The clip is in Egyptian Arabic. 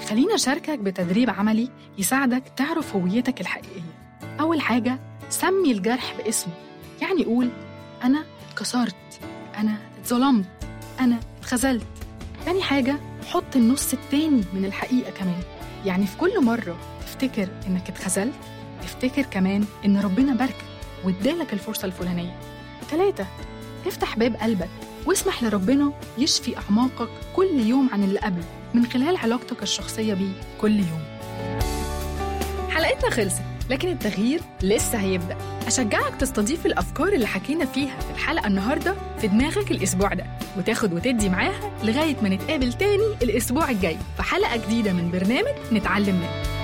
خلينا أشاركك بتدريب عملي يساعدك تعرف هويتك الحقيقية أول حاجة سمي الجرح باسمه يعني قول أنا اتكسرت أنا اتظلمت أنا اتخذلت تاني حاجة حط النص التاني من الحقيقة كمان يعني في كل مرة تفتكر إنك اتخذلت تفتكر كمان إن ربنا باركك وادالك الفرصة الفلانية تلاتة افتح باب قلبك واسمح لربنا يشفي أعماقك كل يوم عن اللي قبله من خلال علاقتك الشخصية بيه كل يوم حلقتنا خلصت لكن التغيير لسه هيبدأ أشجعك تستضيف الأفكار اللي حكينا فيها في الحلقة النهاردة في دماغك الأسبوع ده وتاخد وتدي معاها لغاية ما نتقابل تاني الأسبوع الجاي في حلقة جديدة من برنامج نتعلم منه